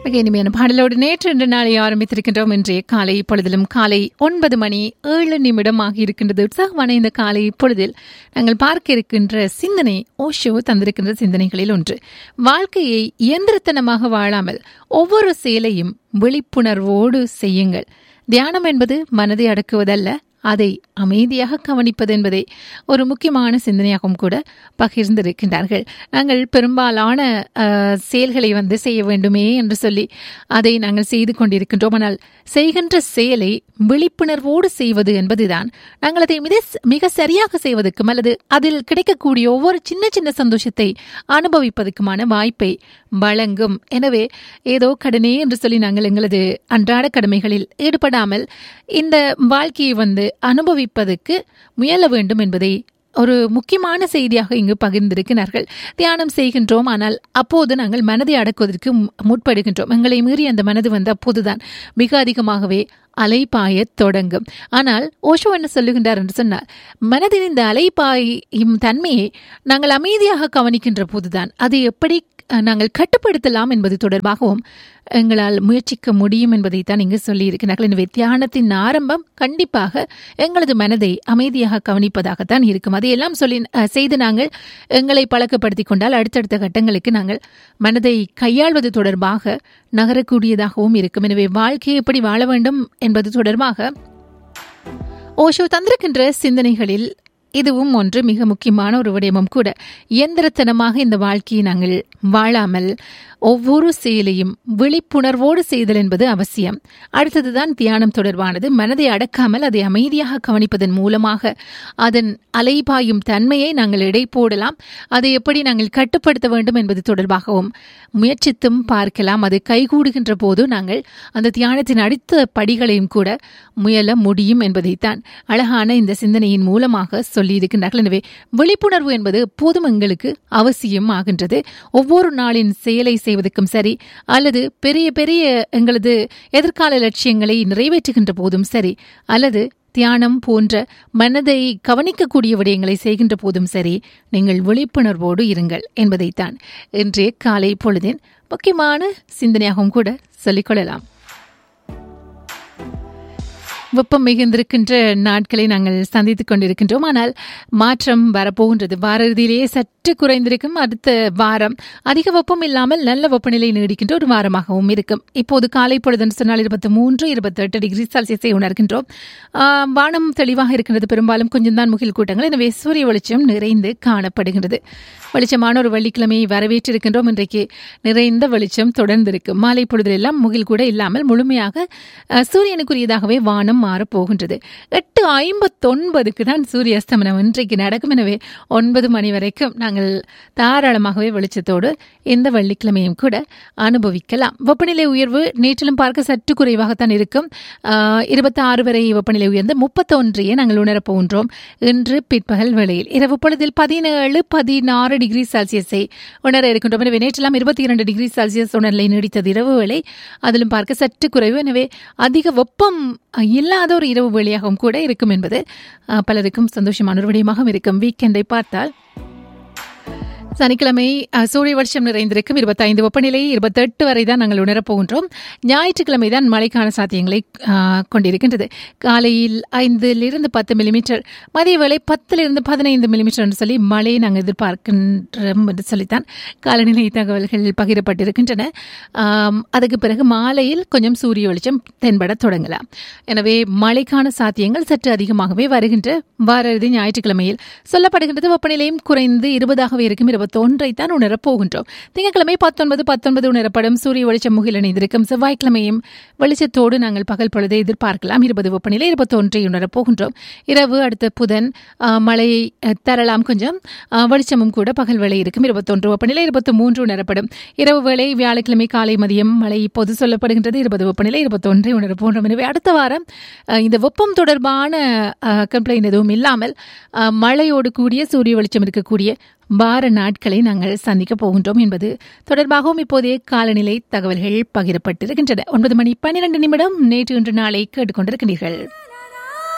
இனிமையான பாடலோடு நேற்று இன்று நாளை ஆரம்பித்திருக்கின்றோம் இன்றைய காலை பொழுதிலும் காலை ஒன்பது மணி ஏழு நிமிடம் ஆகியிருக்கின்றது உற்சாகமான இந்த காலை பொழுதில் நாங்கள் பார்க்க இருக்கின்ற சிந்தனை ஓஷோ தந்திருக்கின்ற சிந்தனைகளில் ஒன்று வாழ்க்கையை இயந்திரத்தனமாக வாழாமல் ஒவ்வொரு செயலையும் விழிப்புணர்வோடு செய்யுங்கள் தியானம் என்பது மனதை அடக்குவதல்ல அதை அமைதியாக கவனிப்பது என்பதை ஒரு முக்கியமான சிந்தனையாகவும் கூட பகிர்ந்திருக்கின்றார்கள் நாங்கள் பெரும்பாலான அஹ், செயல்களை வந்து செய்ய வேண்டுமே என்று சொல்லி அதை நாங்கள் செய்து கொண்டிருக்கின்றோம் ஆனால் செய்கின்ற செயலை விழிப்புணர்வோடு செய்வது என்பதுதான் நாங்கள் அதை மிக மிக சரியாக செய்வதற்கும் அல்லது அதில் கிடைக்கக்கூடிய ஒவ்வொரு சின்ன சின்ன சந்தோஷத்தை அனுபவிப்பதற்குமான வாய்ப்பை வழங்கும் எனவே ஏதோ கடனே என்று சொல்லி நாங்கள் எங்களது அன்றாட கடமைகளில் ஈடுபடாமல் இந்த வாழ்க்கையை வந்து அனுபவிப்பதற்கு முயல வேண்டும் என்பதை ஒரு முக்கியமான செய்தியாக இங்கு பகிர்ந்திருக்கிறார்கள் தியானம் செய்கின்றோம் ஆனால் அப்போது நாங்கள் மனதை அடக்குவதற்கு மு- முற்படுகின்றோம் எங்களை மீறி அந்த மனது வந்து அப்போதுதான் மிக அதிகமாகவே அலைபாயத் தொடங்கும் ஆனால் ஓஷோ என்ன சொல்லுகின்றார் என்று சொன்னார் மனதின் இந்த அலைபாயும் தன்மையை நாங்கள் அமைதியாக கவனிக்கின்ற போதுதான் அது எப்படி அஹ், நாங்கள் கட்டுப்படுத்தலாம் என்பது தொடர்பாகவும் எங்களால் முயற்சிக்க முடியும் என்பதை தான் இங்கு சொல்லியிருக்கிறார்கள் எனவே தியானத்தின் ஆரம்பம் கண்டிப்பாக எங்களது மனதை அமைதியாக கவனிப்பதாகத்தான் இருக்கும் அதையெல்லாம் சொல்லி அஹ், செய்து நாங்கள் எங்களை பழக்கப்படுத்திக் கொண்டால் அடுத்தடுத்த கட்டங்களுக்கு நாங்கள் மனதை கையாள்வது தொடர்பாக நகரக்கூடியதாகவும் இருக்கும் எனவே வாழ்க்கையை எப்படி வாழ வேண்டும் என்பது தொடர்பாக ஓஷோ தந்திருக்கின்ற சிந்தனைகளில் இதுவும் ஒன்று மிக முக்கியமான ஒரு விடயமும் கூட இயந்திரத்தனமாக இந்த வாழ்க்கையை நாங்கள் வாழாமல் ஒவ்வொரு செயலையும் விழிப்புணர்வோடு செய்தல் என்பது அவசியம் அடுத்ததுதான் தியானம் தொடர்பானது மனதை அடக்காமல் அதை அமைதியாக கவனிப்பதன் மூலமாக அதன் அலைபாயும் தன்மையை நாங்கள் எடை போடலாம் அதை எப்படி நாங்கள் கட்டுப்படுத்த வேண்டும் என்பது தொடர்பாகவும் முயற்சித்தும் பார்க்கலாம் அது கைகூடுகின்ற போது நாங்கள் அந்த தியானத்தின் அடுத்த படிகளையும் கூட முயல முடியும் என்பதைத்தான் அழகான இந்த சிந்தனையின் மூலமாக சொல்லியிருக்கின்றார்கள் எனவே விழிப்புணர்வு என்பது எப்போதும் எங்களுக்கு அவசியம் ஆகின்றது ஒவ்வொரு நாளின் செயலை செய்வதற்கும் சரி அல்லது பெரிய பெரிய எங்களது எதிர்கால லட்சியங்களை நிறைவேற்றுகின்ற போதும் சரி அல்லது தியானம் போன்ற மனதை கவனிக்கக்கூடிய விடயங்களை செய்கின்ற போதும் சரி நீங்கள் விழிப்புணர்வோடு இருங்கள் என்பதைத்தான் இன்றைய காலை பொழுதின் முக்கியமான சிந்தனையாகவும் கூட சொல்லிக்கொள்ளலாம் வெப்பம் மிகுந்திருக்கின்ற நாட்களை நாங்கள் சந்தித்துக் கொண்டிருக்கின்றோம் ஆனால் மாற்றம் வரப்போகின்றது வார இறுதியிலேயே சற்று குறைந்திருக்கும் அடுத்த வாரம் அதிக வெப்பம் இல்லாமல் நல்ல வெப்பநிலை நீடிக்கின்ற ஒரு வாரமாகவும் இருக்கும் இப்போது காலை பொழுதுன்னு சொன்னால் இருபத்தி மூன்று இருபத்தி எட்டு டிகிரி செல்சியஸை உணர்கின்றோம் ஆஹ், வானம் தெளிவாக இருக்கின்றது பெரும்பாலும் கொஞ்சம் தான் முகில் கூட்டங்கள் எனவே சூரிய வெளிச்சம் நிறைந்து காணப்படுகின்றது வெளிச்சமான ஒரு வெள்ளிக்கிழமையை வரவேற்றிருக்கின்றோம் இன்றைக்கு நிறைந்த வெளிச்சம் தொடர்ந்திருக்கும் மாலை பொழுதிலெல்லாம் முகில் கூட இல்லாமல் முழுமையாக அஹ், சூரியனுக்குரியதாகவே வானம் மாறப் போகின்றது எட்டு ஐம்பத்தொன்பதுக்கு தான் சூரிய அஸ்தமனம் இன்றைக்கு நடக்கும் எனவே ஒன்பது மணி வரைக்கும் நாங்கள் தாராளமாகவே வெளிச்சத்தோடு இந்த வெள்ளிக்கிழமையும் கூட அனுபவிக்கலாம் வெப்பநிலை உயர்வு நேற்றிலும் பார்க்க சற்று குறைவாகத்தான் இருக்கும் இருபத்தி ஆறு வரை வெப்பநிலை உயர்ந்து முப்பத்தொன்றையே நாங்கள் உணரப் போகின்றோம் இன்று பிற்பகல் வேளையில் இரவு பொழுதில் பதினேழு பதினாறு டிகிரி செல்சியஸை உணர இருக்கின்றோம் எனவே நேற்றெல்லாம் இருபத்தி இரண்டு டிகிரி செல்சியஸ் உணர்நிலை நீடித்தது இரவு வேளை அதிலும் பார்க்க சற்று குறைவு எனவே அதிக வெப்பம் இல்லாத ஒரு இரவு வேளையாகவும் கூட இருக்கும் என்பது அஹ், பலருக்கும் சந்தோஷமான ஒரு விடயமாகவும் இருக்கும் வீக்கெண்டை பார்த்தால் சனிக்கிழமை அஹ், சூரிய வருஷம் நிறைந்திருக்கும் இருபத்தைந்து வெப்பநிலை இருபத்தெட்டு வரை தான் நாங்கள் உணரப் போகின்றோம் ஞாயிற்றுக்கிழமை தான் மழைக்கான சாத்தியங்களை அஹ், கொண்டிருக்கின்றது காலையில் ஐந்திலிருந்து பத்து மில்லிமீட்டர் மதிய வேளை பத்திலிருந்து பதினைந்து மில்லிமீட்டர் என்று சொல்லி மழையை நாங்கள் எதிர்பார்க்கின்றோம் என்று சொல்லித்தான் காலநிலை தகவல்கள் பகிரப்பட்டிருக்கின்றன ஆம், அதுக்கு பிறகு மாலையில் கொஞ்சம் சூரிய வெளிச்சம் தென்பட தொடங்கலாம் எனவே மழைக்கான சாத்தியங்கள் சற்று அதிகமாகவே வருகின்ற வார இறுதி ஞாயிற்றுக்கிழமையில் சொல்லப்படுகின்றது வெப்பநிலையும் குறைந்து இருபதாகவே இருக்கும் இருபத்தொன்றை தான் உணரப் போகின்றோம் திங்கட்கிழமை பத்தொன்பது பத்தொன்பது உணரப்படும் சூரிய வெளிச்சம் முகில் இணைந்திருக்கும் செவ்வாய்க்கிழமையும் வெளிச்சத்தோடு நாங்கள் பகல் பொழுதை எதிர்பார்க்கலாம் இருபது வெப்பநிலை இருபத்தொன்றை உணரப் போகின்றோம் இரவு அடுத்த புதன் ஆ, மழை அ, தரலாம் கொஞ்சம் ஆ, வெளிச்சமும் கூட பகல் வேளை இருக்கும் இருபத்தொன்று வெப்பநிலை இருபத்தி மூன்று உணரப்படும் இரவு வேளை வியாழக்கிழமை காலை மதியம் மழை இப்போது சொல்லப்படுகின்றது இருபது வெப்பநிலை இருபத்தொன்றை உணரப் போகின்றோம் எனவே அடுத்த வாரம் அ, இந்த வெப்பம் தொடர்பான கம்ப்ளைண்ட் எதுவும் இல்லாமல் அ, மழையோடு கூடிய சூரிய வெளிச்சம் இருக்கக்கூடிய வார நாட்களை நாங்கள் சந்திக்க போகின்றோம் என்பது தொடர்பாகவும் இப்போதைய காலநிலை தகவல்கள் பகிரப்பட்டிருக்கின்றன ஒன்பது மணி பன்னிரண்டு நிமிடம் நேற்று இன்று நாளை கேட்டுக்கொண்டிருக்கிறீர்கள்